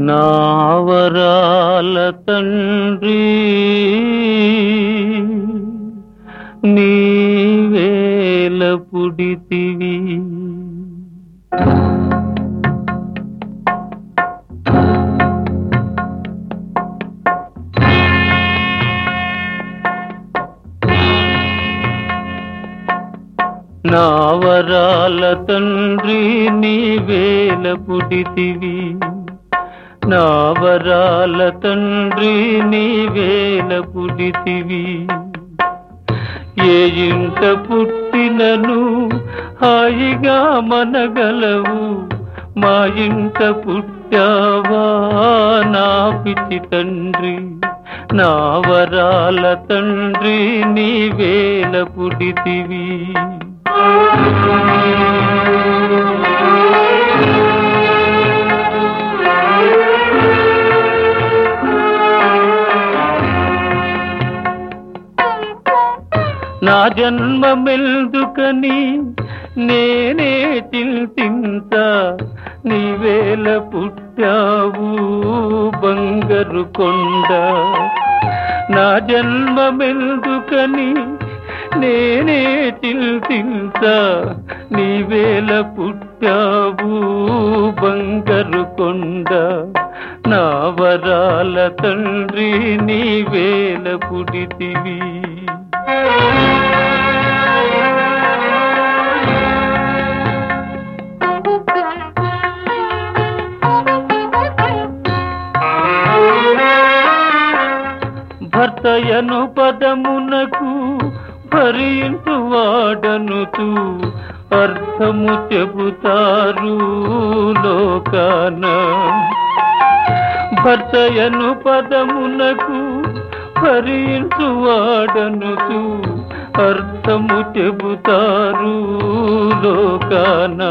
నావరాల తండ్రి నీవేల పుడితివి నావరాల తండ్రి నీవేల పుడితివి నావరాల తండ్రి నీవేల పుడితివి ఏ ఇంట పుట్టినను హాయిగా మనగలవు మా ఇంట పుట్టావా నా పిచ్చి తండ్రి నా వరాల తండ్రి నీవేల పుడితివి నా జన్మమెల్దుకని నేనే చింతింత నీవేల పుట్టావు బంగారు కొండ నా జన్మమెల్దుకని నేనే చింతింత నీవేల పుట్టావు బంగారు కొండ నా వరాల తండ్రి నీవేల పుడితివి భర్తయను పదమునకు భరించు వాడనుతూ అర్థము చెబుతారు లోకాన భర్తయను పదమునకు భరించు వాడనుతూ అర్థము చెబుతారు లోకాన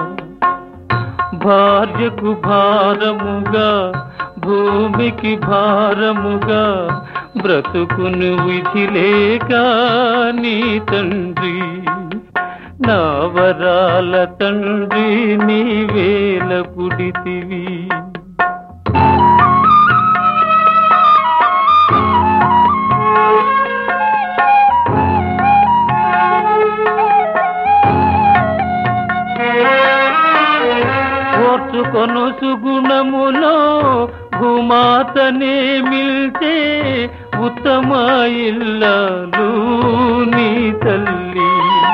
భార్యకు భారముగా భూమికి భారముగా బ్రతుకును విధి లేక నీ తండ్రి నా వరాల తండ్రి నీ వేల పుడితివి ఓర్చుకొను సుగుణములో భూమాతనే మిల్చే ఉత్తమ ఇల్లాలు నీ తల్లి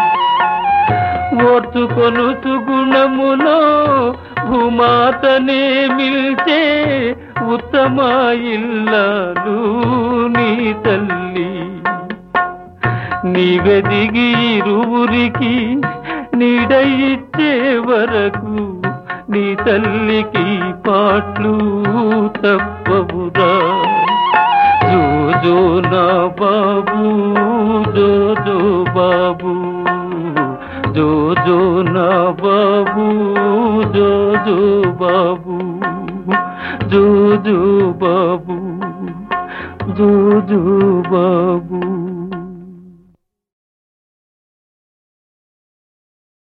ఓర్చుకొను సుగుణములో భూమాతనే మిల్చే ఉత్తమ ఇల్లాలు నీ తల్లి నీవెదిగి ఇరువురికి నీడ ఇచ్చే వరకు నీ తల్లికి పాట్లు తప్పవురా జోజో నా బాబు జోజో బాబు జోజో నా బాబు జోజో బాబు జోజో బాబు జోజో బాబు